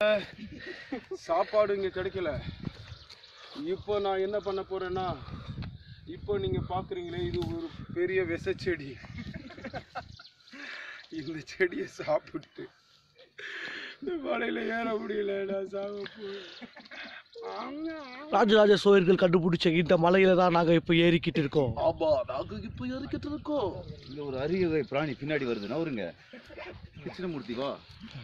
சாப்பாடு இங்க கிடைக்கல இப்போ நான் என்ன பண்ண போறேன்னா இப்போ நீங்க பாக்குறீங்களே இது ஒரு பெரிய விச செடி இந்த செடியை சாப்பிட்டு இந்த மலையில ஏற முடியல நான் சாக போறேன். ராஜராஜ சோழர்கள் கண்டுபிடிச்ச இந்த மலையில தான் நாங்க இப்ப ஏறிக்கிட்டு இருக்கோம் ஆமா நாங்க இப்ப ஏறிக்கிட்டு இருக்கோம் இங்க ஒரு அரிய வகை பிராணி பின்னாடி வருது நவருங்க கிருஷ்ணமூர்த்தி வா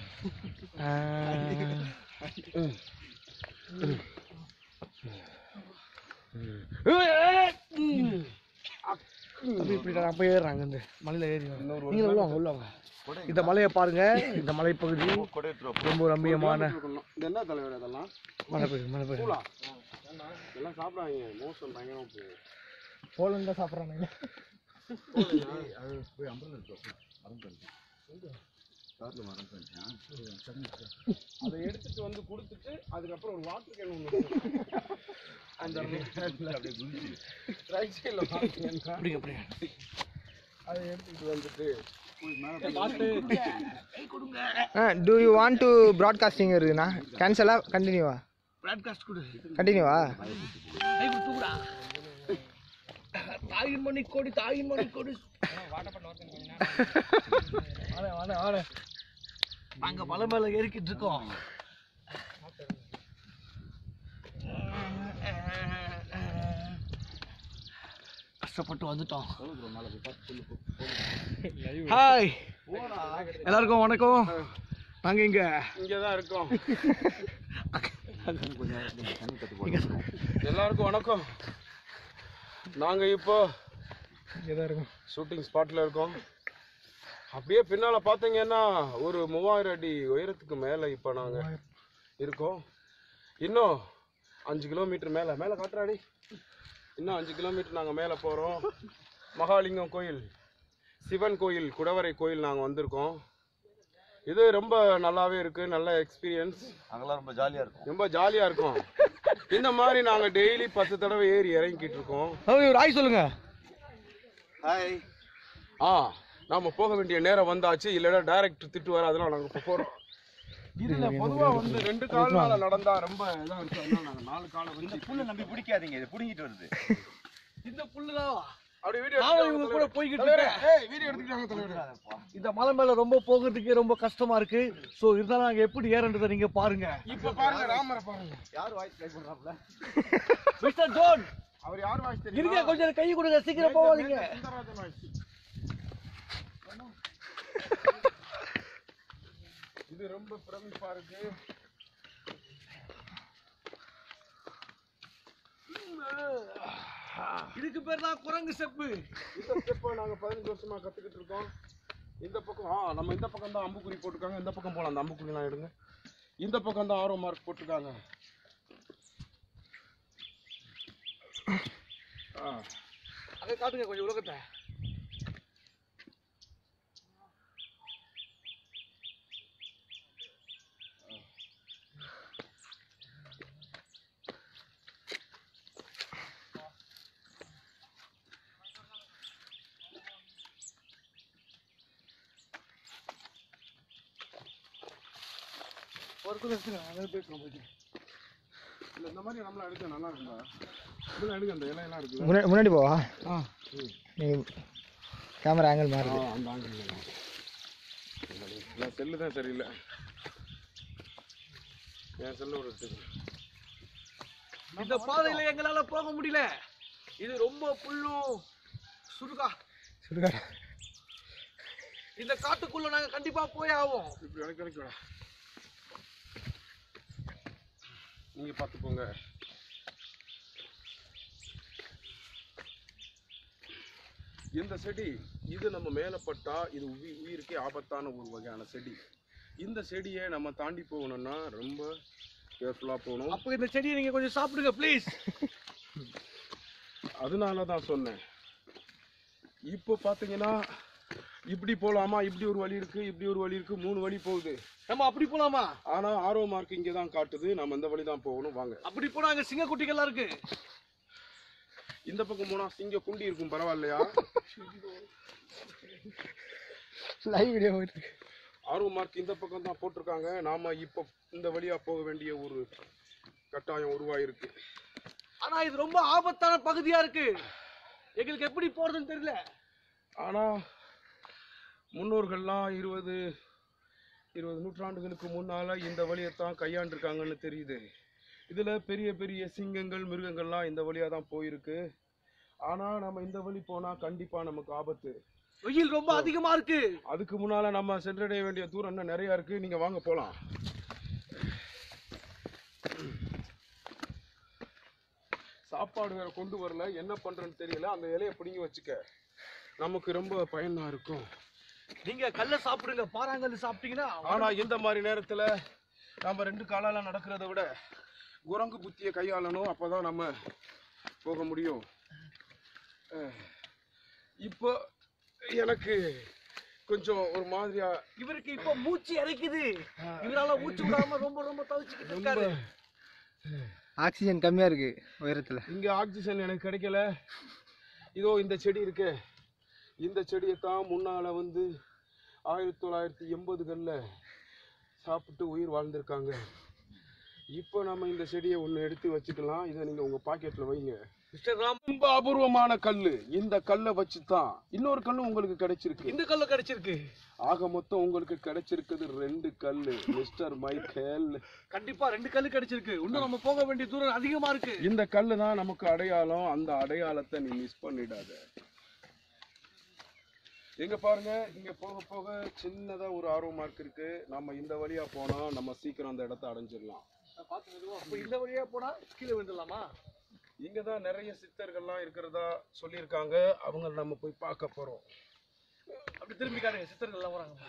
அப்படி இப்படி அப்ப ஏறுறாங்க இந்த மலையில ஏறி நீங்க உள்ள வாங்க உள்ள வாங்க இந்த மலையை பாருங்க இந்த மலைப்பகுதி கொடை எடுத்துட்டு வா. ரொம்ப ரம்மியமான இருக்கணும். இது என்ன தலைவர் அதெல்லாம் மலைப்பகுதி மலைப்பகுதி பூலா எல்லாம் சாப்பிடாங்க மோசம் பயங்கரமா போகும் போலங்க சாப்பிட்றாங்க அது போய் அம்பரம் இருக்கு மரம் தண்ணி காட்டுல மரம் தண்ணி அதை எடுத்துட்டு வந்து கொடுத்துட்டு அதுக்கப்புறம் ஒரு வாட்டர் கேன் ஒன்று அந்த அப்படியே குதிச்சு ரைட் சைடில் வாட்டர் கேன் அப்படிங்க அப்படிங்க அதை எடுத்துட்டு வந்துட்டு do you want to broadcasting இருக்குண்ணா கேன்சலா கண்டினியூவா பிராட்காஸ்ட் கொடு கண்டினியூவா கை தூக்குடா தாயின் மணி கோடி தாயின் மணி கோடி வாடா வாடா வாடா நாங்க மலை மேல ஏறிக்கிட்டு இருக்கோம் கஷ்டப்பட்டு வந்துட்டோம் ஹாய் எல்லாருக்கும் வணக்கம் நாங்க இங்க இங்கே தான் இருக்கோம் எல்லாருக்கும் வணக்கம் நாங்கள் இப்போ இங்கே இருக்கும் ஷூட்டிங் ஸ்பாட்டில் இருக்கோம் அப்படியே பின்னால் பார்த்தீங்கன்னா ஒரு மூவாயிரம் அடி உயரத்துக்கு மேலே இப்போ நாங்கள் இருக்கோம் இன்னும் அஞ்சு கிலோமீட்டர் மேலே மேலே காட்டுறாடி இன்னும் அஞ்சு கிலோமீட்டர் நாங்கள் மேலே போகிறோம் மகாலிங்கம் கோயில் சிவன் கோயில் குடவரை கோயில் நாங்கள் வந்திருக்கோம் இது ரொம்ப நல்லாவே இருக்குது நல்ல எக்ஸ்பீரியன்ஸ் அங்கெல்லாம் ரொம்ப ஜாலியா இருக்கும் ரொம்ப ஜாலியாக இருக்கும் இந்த மாதிரி நாங்கள் டெய்லி பத்து தடவை ஏறி இறங்கிக்கிட்டு இருக்கோம் ஒரு ஆய் சொல்லுங்க ஹாய் ஆ நாம போக வேண்டிய நேரம் வந்தாச்சு இல்லைன்னா டைரக்ட் திட்டு வர அதெல்லாம் நாங்க இப்போ போறோம் இதுல பொதுவா வந்து ரெண்டு கால்னால நடந்தா ரொம்ப இதா இருக்கு அதனால நாங்க நாலு காலை வச்சு புல்ல நம்பி பிடிக்காதீங்க இது பிடிங்கிட்டு வருது இந்த புல்லுதான் அப்படியே வீடியோ நானும் இவங்க கூட போய்கிட்டு இருக்கேன் ஏய் வீடியோ எடுத்துக்கிட்டாங்க தலைவர் இந்த மலை மேல ரொம்ப போகிறதுக்கு ரொம்ப கஷ்டமா இருக்கு சோ இருந்தாலும் நாங்க எப்படி ஏறன்றதை நீங்க பாருங்க இப்ப பாருங்க ராமரை பாருங்க யார் வாய்ஸ் ட்ரை பண்றாப்ல மிஸ்டர் ஜோன் அவர் யார் வாய்ஸ் இருங்க தெரியும் கொஞ்சம் கை கொடுங்க சீக்கிரம் போவாதீங்க சுந்தரராஜன் வாய்ஸ் இது ரொம்ப பிரமிப்பா இருக்கு இதுக்கு பேர் தான் குரங்கு செப்பு இந்த ஸ்டெப்பை நாங்க பதினஞ்சு வருஷமா கத்துக்கிட்டு இருக்கோம் இந்த பக்கம் ஆ நம்ம இந்த பக்கம் தான் அம்புக்குறி போட்டிருக்காங்க இந்த பக்கம் போலாம் அந்த அம்புக்குறிலாம் எடுங்க இந்த பக்கம் தான் ஆரோ மார்க் போட்டிருக்காங்க ஆ அதை காட்டுங்க கொஞ்சம் உலகத்தை ஒரு கூட எடுத்துங்க அதை பேசணும் போயிட்டு இல்ல இந்த மாதிரி நம்மள எடுக்க நல்லா இருக்குங்களா இதெல்லாம் எடுக்க அந்த இலையெல்லாம் இருக்குல்ல முன்னாடி முன்னாடி போவா ஆ நீ கேமரா ஆங்கிள் மாறுது ஆ, அந்த ஆங்கிள் இல்லை செல்லு தான் சரியில்லை என் செல்லு ஒரு எடுத்துக்கோ. இந்த பாதையில எங்களால போக முடியல இது ரொம்ப புல்லும் சுடுகா சுடுகாடு இந்த காட்டுக்குள்ள நாங்க கண்டிப்பா போய் ஆவோம் இப்படி இறக்கி இறக்கி விட நீங்க பார்த்துக்கோங்க இந்த செடி இது நம்ம மேலே பட்டா இது உயி உயிருக்கே ஆபத்தான ஒரு வகையான செடி இந்த செடியை நம்ம தாண்டி போகணும்னா ரொம்ப கேர்ஃபுல்லாக போகணும் அப்ப இந்த செடியை நீங்க கொஞ்சம் சாப்பிடுங்க ப்ளீஸ் அதனால தான் சொன்னேன் இப்போ பார்த்தீங்கன்னா இப்படி போகலாமா இப்படி ஒரு வழி இருக்கு இப்படி ஒரு வழி இருக்கு மூணு வழி போகுது நம்ம அப்படி போலாமா ஆனா ஆரோ மார்க் இங்கே தான் காட்டுது நம்ம இந்த வழி தான் போகணும் வாங்க அப்படி போனா அங்க சிங்க குட்டிகள்லாம் இருக்கு இந்த பக்கம் போனா சிங்க குண்டி இருக்கும் பரவாயில்லையா லைவ் வீடியோ போயிட்டு இருக்கு ஆர்வ மார்க் இந்த பக்கம் தான் போட்டிருக்காங்க நாம இப்போ இந்த வழியா போக வேண்டிய ஒரு கட்டாயம் உருவாயிருக்கு ஆனா இது ரொம்ப ஆபத்தான பகுதியா இருக்கு எங்களுக்கு எப்படி போறதுன்னு தெரியல ஆனா முன்னோர்கள்லாம் இருபது இருபது நூற்றாண்டுகளுக்கு முன்னால இந்த வழியைத்தான் கையாண்டிருக்காங்கன்னு தெரியுது இதுல பெரிய பெரிய சிங்கங்கள் மிருகங்கள்லாம் இந்த வழியா தான் போயிருக்கு ஆனா நம்ம இந்த வழி போனா கண்டிப்பா நமக்கு ஆபத்து வெயில் ரொம்ப அதிகமா இருக்கு அதுக்கு முன்னால நம்ம சென்றடைய வேண்டிய தூரம் இன்னும் நிறைய இருக்கு நீங்க வாங்க போலாம் சாப்பாடு வேற கொண்டு வரல என்ன பண்றேன்னு தெரியல அந்த இலையை பிடுங்கி வச்சுக்க நமக்கு ரொம்ப பயனா இருக்கும் நீங்க கல்ல சாப்பிடுங்க பாறாங்கல்லு சாப்பிட்டீங்கன்னா ஆனா இந்த மாதிரி நேரத்துல நம்ம ரெண்டு காலால நடக்கிறத விட குரங்கு புத்தியை கையாளணும் அப்பதான் நம்ம போக முடியும் அஹ், இப்போ எனக்கு கொஞ்சம் ஒரு மாதிரியா இவருக்கு இப்ப மூச்சு இறைக்குது இவரால மூச்சு விடாம ரொம்ப ரொம்ப தவிச்சுக்கிட்டு இருக்காரு ஆக்சிஜன் கம்மியாக இருக்குது உயரத்தில் இங்க ஆக்சிஜன் எனக்கு கிடைக்கல இதோ இந்த செடி இருக்கு இந்த செடியை தான் முன்னால வந்து ஆயிரத்தி தொள்ளாயிரத்தி எண்பதுகளில் சாப்பிட்டு உயிர் வாழ்ந்திருக்காங்க இப்போ நம்ம இந்த செடியை ஒன்று எடுத்து வச்சுக்கலாம் இதை நீங்கள் உங்கள் பாக்கெட்டில் வைங்க மிஸ்டர் ராம் ரொம்ப அபூர்வமான கல்லு இந்த கல்லை வச்சு தான் இன்னொரு கல்லு உங்களுக்கு கிடைச்சிருக்கு இந்த கல்லு கிடைச்சிருக்கு ஆக மொத்தம் உங்களுக்கு கிடைச்சிருக்குது ரெண்டு கல்லு மிஸ்டர் மைக்கேல் கண்டிப்பா ரெண்டு கல்லு கிடைச்சிருக்கு இன்னும் நம்ம போக வேண்டிய தூரம் அதிகமா இருக்கு இந்த கல்லு தான் நமக்கு அடையாளம் அந்த அடையாளத்தை நீ மிஸ் பண்ணிடாத எங்க பாருங்க இங்க போக போக சின்னதா ஒரு ஆர்வ மார்க் இருக்கு நம்ம இந்த வழியா போனா நம்ம சீக்கிரம் அந்த இடத்த அடைஞ்சிடலாம் அப்ப இந்த வழியா போனா கீழே விழுந்துடலாமா இங்க தான் நிறைய சித்தர்கள்லாம் இருக்கிறதா சொல்லியிருக்காங்க அவங்க நம்ம போய் பார்க்க போறோம் அப்படி திரும்பி காட்டுங்க சித்தர்கள் எல்லாம் வராங்க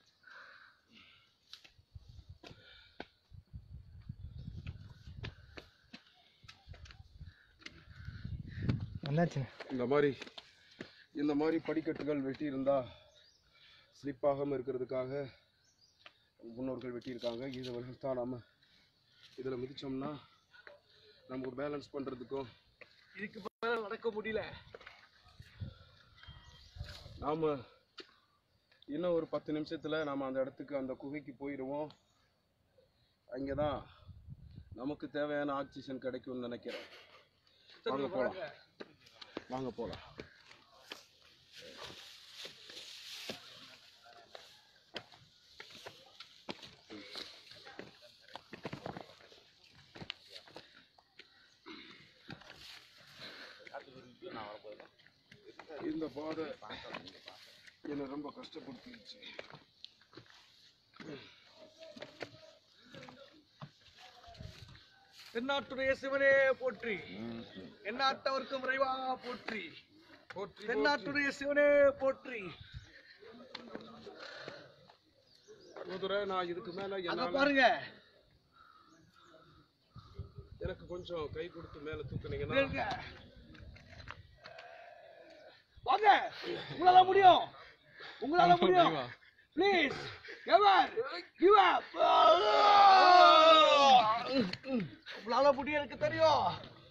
என்னாச்சுண்ணே இந்த மாதிரி இந்த மாதிரி படிக்கட்டுகள் வெட்டி இருந்தா ஸ்லிப் ஆகாம இருக்கிறதுக்காக முன்னோர்கள் வெட்டியிருக்காங்க இது வழி தான் நம்ம இதில் மிதிச்சோம்னா நமக்கு பேலன்ஸ் பண்ணுறதுக்கும் இதுக்கு மேல நடக்க முடியல நாம் இன்னும் ஒரு பத்து நிமிஷத்தில் நாம் அந்த இடத்துக்கு அந்த குகைக்கு போயிடுவோம் அங்கே தான் நமக்கு தேவையான ஆக்சிஜன் கிடைக்கும்னு நினைக்கிறேன் வாங்க போகலாம் வாங்க போகலாம் இந்த பாதை என்னை ரொம்ப கஷ்டப்படுத்திடுச்சு தென்னாட்டுடைய சிவனே போற்றி எந்நாட்டவர்க்கும் இறைவா போற்றி போற்றி தென்னாட்டுடைய சிவனே போற்றி குதிரை நான் இதுக்கு மேல அங்க என்னால பாருங்க எனக்கு கொஞ்சம் கை கொடுத்து மேல தூக்குனீங்கன்னா இருங்க. வாங்க உங்களால முடியும் உங்களால முடியும் ப்ளீஸ் எவர் கிவ் அப் உங்களால முடியும் எனக்கு தெரியும்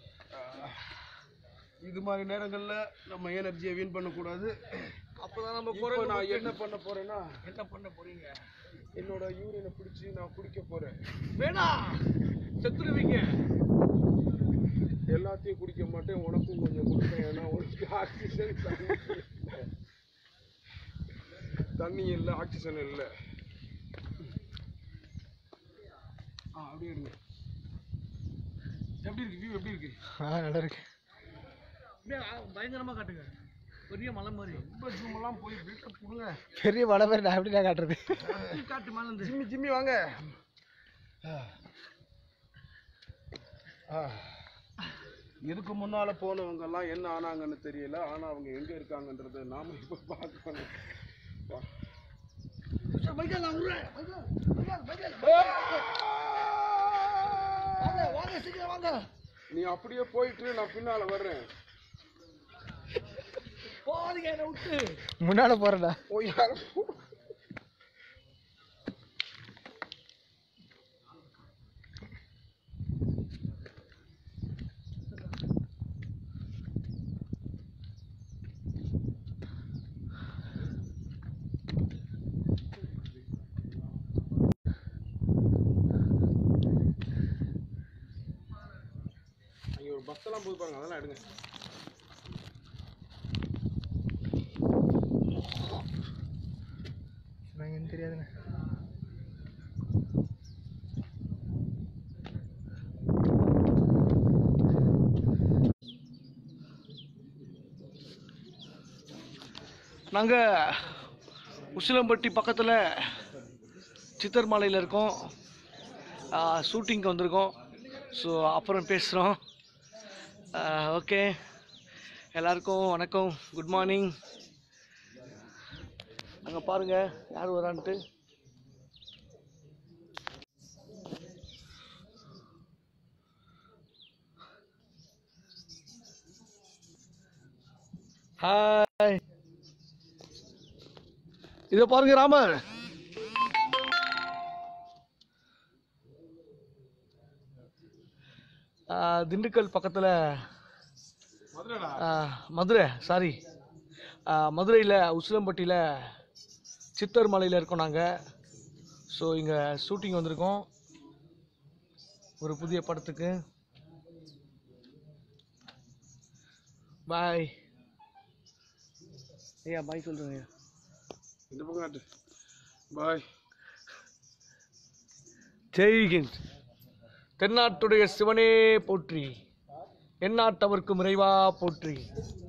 இது மாதிரி நேரங்கள்ல நம்ம எனர்ஜியை வீண் பண்ணக்கூடாது அப்பதான் நம்ம இப்போ குரங்கு நான் புத்தி- என்ன பண்ண போறேன்னா என்ன பண்ண போறீங்க என்னோட யூரினை பிடிச்சி நான் குடிக்க போறேன் வேணாம் செத்துருவீங்க எல்லாத்தையும் குடிக்க மாட்டேன் உனக்கும் கொஞ்சம் கொடுப்பேன் ஏன்னா உனக்கு ஆக்சிஜன் தண்ணி இல்லை. தண்ணி இல்லை ஆக்சிஜன் இல்லை ஆ அப்படியே எடுங்க எப்படி இருக்கு வியூ எப்படி இருக்கு ஆ நல்லா இருக்கு அப்படியே பயங்கரமா காட்டுங்க பெரிய மலை மாதிரி ரொம்ப ஜூம் எல்லாம் போய் பில்டப் கொடுங்க பெரிய மலை பேர் நான் எப்படி நான் காட்டுறது காட்டு மலை இருந்து ஜிம்மி ஜிம்மி வாங்க ஆ. இதுக்கு முன்னால போனவங்க எல்லாம் என்ன ஆனாங்கன்னு தெரியல ஆனா அவங்க எங்க இருக்காங்கன்றத நாம இப்ப பார்க்கணும் வா. மைக்கேல் நான் விடுறேன் மைக்கேல், மைக்கேல், மைக்கேல். வாங்க வாங்க சீக்கிரம் வாங்க நீ அப்படியே போயிட்டு நான் பின்னால வர்றேன் போறீங்க என்னை விட்டு முன்னால போறேன்டா ஓ யாரும் பஸ் எல்லாம் போய் பாருங்க அதெல்லாம் எடுங்க எனக்கு தெரியாதுண்ணே நாங்கள் உசிலம்பட்டி பக்கத்தில் சித்தர் மலையில் இருக்கோம் ஷூட்டிங்க்கு வந்திருக்கோம் ஸோ அப்புறம் பேசுகிறோம் ஓகே எல்லாருக்கும் வணக்கம் குட் மார்னிங் அங்கே பாருங்கள் யார் வரான்ட்டு ஹாய் இதை பாருங்க ராமர் ஆ, திண்டுக்கல் பக்கத்தில் மதுரைடா மதுரை சாரி மதுரையில் உசிலம்பட்டியில் சித்தர் மலையில் இருக்கோம் நாங்கள் ஸோ இங்கே ஷூட்டிங் வந்திருக்கோம் ஒரு புதிய படத்துக்கு பாய் ஐயா பாய் சொல்கிறேன் இந்த பக்கம் காட்டு பாய் ஜெய்ஹிந்த் தென்னாட்டுடைய சிவனே போற்றி எந்நாட்டவர்க்கும் இறைவா போற்றி